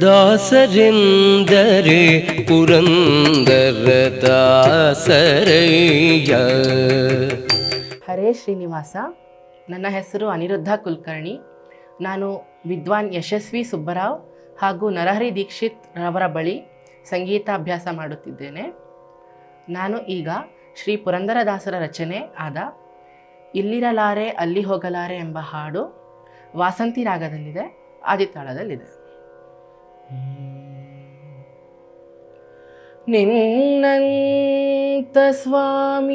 ದಾಸರೆಂದರೆ ಪುರಂದರ ದಾಸರಯ್ಯ ಹರೇ ಶ್ರೀನಿವಾಸ ನನ್ನ ಹೆಸರು ಅನಿರುದ್ಧ ಕುಲಕರ್ಣಿ ನಾನು ವಿದ್ವಾನ್ ಯಶಸ್ವಿ ಸುಬ್ಬರಾವ್ ಹಾಗೂ ನರಹರಿ ದೀಕ್ಷಿತ್ ರವರ ಬಳಿ ಸಂಗೀತಾಭ್ಯಾಸ ಮಾಡುತ್ತಿದ್ದೇನೆ ನಾನು ಈಗ ಶ್ರೀ ಪುರಂದರದಾಸರ ರಚನೆ ಆದ ಇಲ್ಲಿರಲಾರೆ ಅಲ್ಲಿ ಹೋಗಲಾರೆ ಎಂಬ ಹಾಡು ವಾಸಂತಿ ರಾಗದಲ್ಲಿದೆ ಆದಿತಾಳದಲ್ಲಿದೆ ನಿನ್ನಂತ ಸ್ವಾಮಿ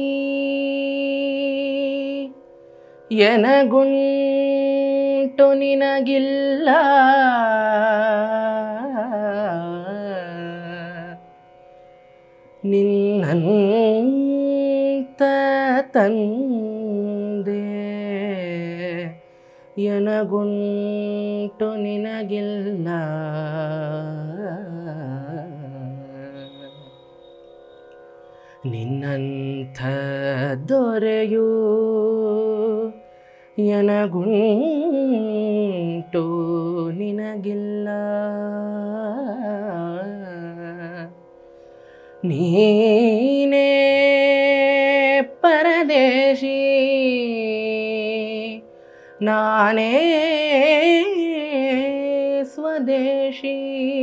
ಎನಗುಂಟು ನಿನಗಿಲ್ಲ ನಿನ್ನಂತ ತಂದೆ ಎನಗುಂಟು ನಿನಗಿಲ್ಲ ನಿನ್ನಂಥ ದೊರೆಯು ಎನಗುಂಟು ನಿನಗಿಲ್ಲ ನೀನೇ ಪರದೇಶಿ ನಾನೇ ಸ್ವದೇಶಿ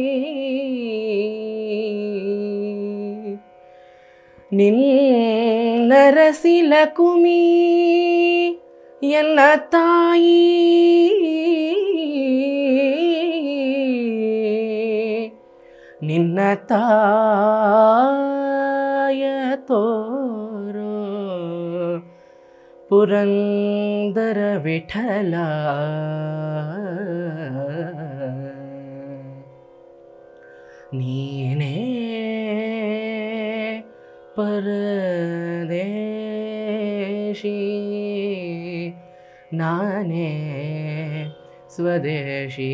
ನಿನ್ನರಸಿಲ ಕುಮಿ ಎನ್ನ ತಾಯಿ ನಿನ್ನ ತಾಯ ತೋರೋ ಪುರಂದರ ವಿಠಲ ನೀನೇ ಪರದೇಶಿ ನಾನೇ ಸ್ವದೇಶಿ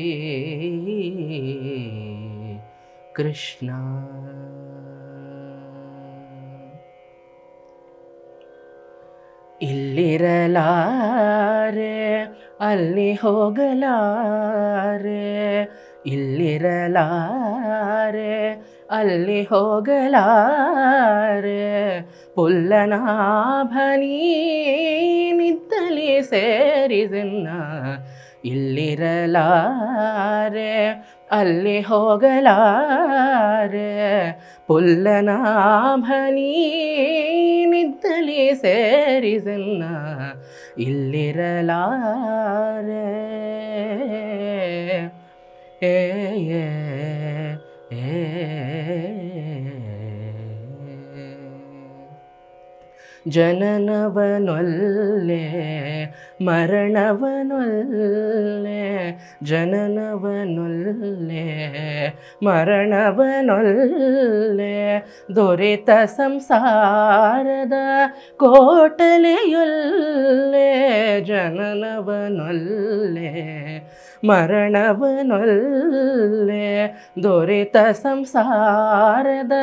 ಕೃಷ್ಣ ಇಲ್ಲಿರಲಾರೆ ಅಲ್ಲಿ ಹೋಗಲಾರೆ ಇಲ್ಲಿರಲಾರೆ ಅಲ್ಲಿ ಹೋಗಲಾರೆ ಪುಲ್ಲನಾಭನಿ ನಿದ್ದಲಿ ಸೇರಿಸನ್ನ ಇಲ್ಲಿರಲಾರೆ ಅಲ್ಲಿ ಹೋಗಲಾರೆ ಪುಲ್ಲನಾಭನಿ ನಿದ್ದಲಿ ಸೇರಿಸನ್ನ ಇಲ್ಲಿರಲಾರೆ ಏ ಏ ಏ ಜನನವನೊಲ್ಲೆ ಮರಣವನೊಲ್ಲೆ ಜನನವನೊಲ್ಲೆ ಮರಣವನೊಲ್ಲೆ ದೊರೆತ ಸಂಸಾರದ ಕೋಟಲೆಯೊಲ್ಲೆ ಜನನವನೊಲ್ಲೆ ಮರಣವನೊಲ್ಲೆ ದೊರೆತ ಸಂಸಾರದ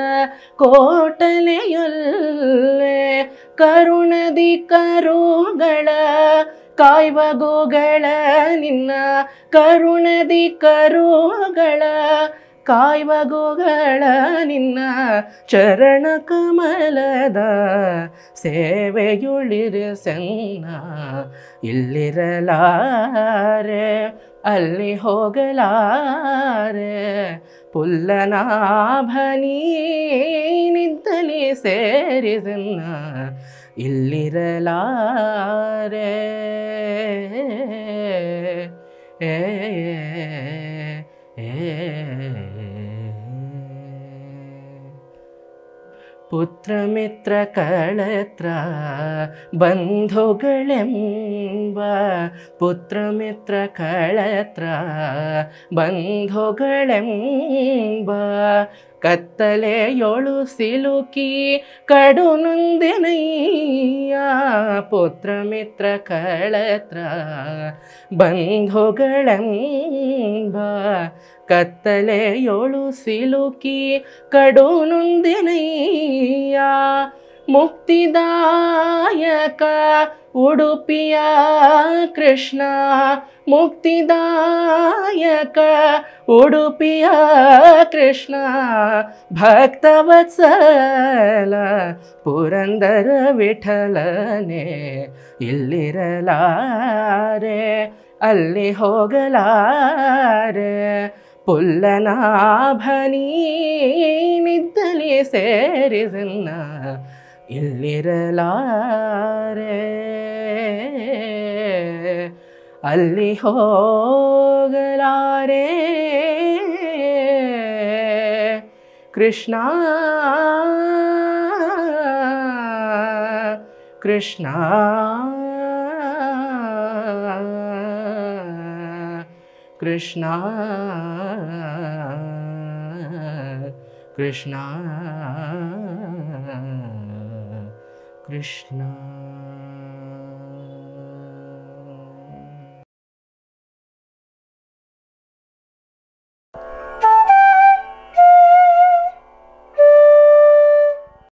ಕೋಟಲೆಯೊಲ್ಲೆ ಕರುಣದಿ ಕರುಗಳ ಕಾಯ್ವ ಗೋಗಳ ನಿನ್ನ ಕರುಣದಿ ಕರುಗಳ ಕಾಯ್ವ ಗೋಗಳ ನಿನ್ನ ಚರಣ ಕಮಲದ ಸೇವೆಯುಳಿರಿಸನ್ನ ಇಲ್ಲಿರಲಾರೆ ಅಲ್ಲಿ ಹೋಗಲಾರೆ ಪುಲ್ಲನಾಭನಿ ನಿದ್ದಲಿ ಸೇರಿಸನ್ನ ಇಲ್ಲಿರಲಾರೆ ಏ ಏ ಪುತ್ರ ಮಿತ್ರ ಕಳತ್ರ ಬಂಧುಗಳೆಂಬ ಪುತ್ರ ಮಿತ್ರ ಕಳತ್ರ ಬಂಧುಗಳೆಂಬ ಕತ್ತಲೆಯೊಳು ಸಿಲುಕಿ ಕಡು ನೊಂದೆನಯ್ಯ ಪುತ್ರ ಮಿತ್ರ ಕಳತ್ರ ಬಂಧುಗಳೆಂಬ ಕತ್ತಲೆಯೊಳು ಸಿಲುಕಿ ಕಡು ನೊಂದೆನಯ್ಯ ಮುಕ್ತಿದಾಯಕ ಉಡುಪಿಯ ಕೃಷ್ಣ ಮುಕ್ತಿದಾಯಕ ಉಡುಪಿಯ ಕೃಷ್ಣ ಭಕ್ತವತ್ಸಲ ಪುರಂದರ ವಿಠಲನೆ ಇಲ್ಲಿರಲಾರೆ ಅಲ್ಲಿ ಹೋಗಲಾರೆ ಪುಲ್ಲನಾಭನಿ ನಿದ್ದಲಿ ಸೇರಿಸನ್ನ ಇಲ್ಲಿರಲಾರೆ ಅಲ್ಲಿ ಹೋಗಲಾರೆ ಕೃಷ್ಣ ಕೃಷ್ಣ ಕೃಷ್ಣ ಕೃಷ್ಣ ಕೃಷ್ಣ